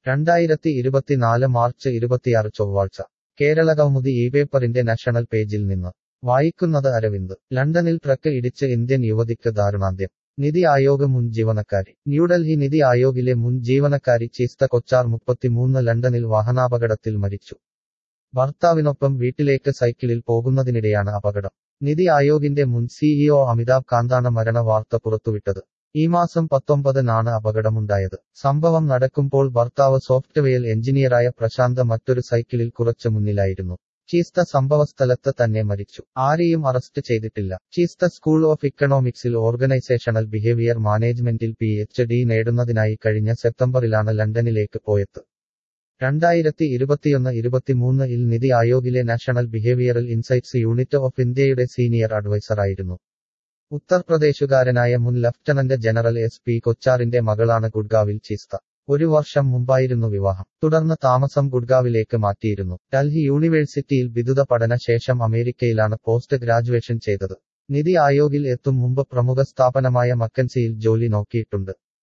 രണ്ടായിരത്തി ഇരുപത്തിനാല് മാർച്ച് ഇരുപത്തിയാറ് ചൊവ്വാഴ്ച കേരള കൗമുദി ഈ പേപ്പറിന്റെ നാഷണൽ പേജിൽ നിന്ന് വായിക്കുന്നത് അരവിന്ദ് ലണ്ടനിൽ ട്രക്ക് ഇടിച്ച് ഇന്ത്യൻ യുവതിക്ക് ദാരുണാന്ത്യം നിതി ആയോഗ് മുൻ ജീവനക്കാരി ന്യൂഡൽഹി നിതി ആയോഗിലെ മുൻ ജീവനക്കാരി ചീസ്ത കൊച്ചാർ മുപ്പത്തിമൂന്ന് ലണ്ടനിൽ വാഹനാപകടത്തിൽ മരിച്ചു ഭർത്താവിനൊപ്പം വീട്ടിലേക്ക് സൈക്കിളിൽ പോകുന്നതിനിടെയാണ് അപകടം നിതി ആയോഗിന്റെ മുൻ സിഇഒ അമിതാഭ് കാന്താണ് മരണ വാർത്ത പുറത്തുവിട്ടത് ഈ മാസം പത്തൊമ്പതിനാണ് അപകടമുണ്ടായത് സംഭവം നടക്കുമ്പോൾ ഭർത്താവ് സോഫ്റ്റ്വെയർ എഞ്ചിനീയറായ പ്രശാന്ത് മറ്റൊരു സൈക്കിളിൽ കുറച്ച് മുന്നിലായിരുന്നു ചീസ്ത സംഭവസ്ഥലത്ത് തന്നെ മരിച്ചു ആരെയും അറസ്റ്റ് ചെയ്തിട്ടില്ല ചീസ്ത സ്കൂൾ ഓഫ് ഇക്കണോമിക്സിൽ ഓർഗനൈസേഷണൽ ബിഹേവിയർ മാനേജ്മെന്റിൽ പി എച്ച് ഡി നേടുന്നതിനായി കഴിഞ്ഞ സെപ്റ്റംബറിലാണ് ലണ്ടനിലേക്ക് പോയത് രണ്ടായിരത്തി ഇരുപത്തിയൊന്ന് ഇരുപത്തിമൂന്ന് ഇൽ നിതി ആയോഗിലെ national behavioural insights unit of ഇന്ത്യയുടെ സീനിയർ അഡ്വൈസറായിരുന്നു ഉത്തർപ്രദേശുകാരനായ മുൻ ലഫ്റ്റനന്റ് ജനറൽ എസ് പി കൊച്ചാറിന്റെ മകളാണ് ഗുഡ്ഗാവിൽ ചീസ്ത ഒരു വർഷം മുമ്പായിരുന്നു വിവാഹം തുടർന്ന് താമസം ഗുഡ്ഗാവിലേക്ക് മാറ്റിയിരുന്നു ഡൽഹി യൂണിവേഴ്സിറ്റിയിൽ ബിരുദ പഠന ശേഷം അമേരിക്കയിലാണ് പോസ്റ്റ് ഗ്രാജുവേഷൻ ചെയ്തത് നിതി ആയോഗിൽ എത്തും മുമ്പ് പ്രമുഖ സ്ഥാപനമായ മക്കൻസിയിൽ ജോലി നോക്കിയിട്ടുണ്ട്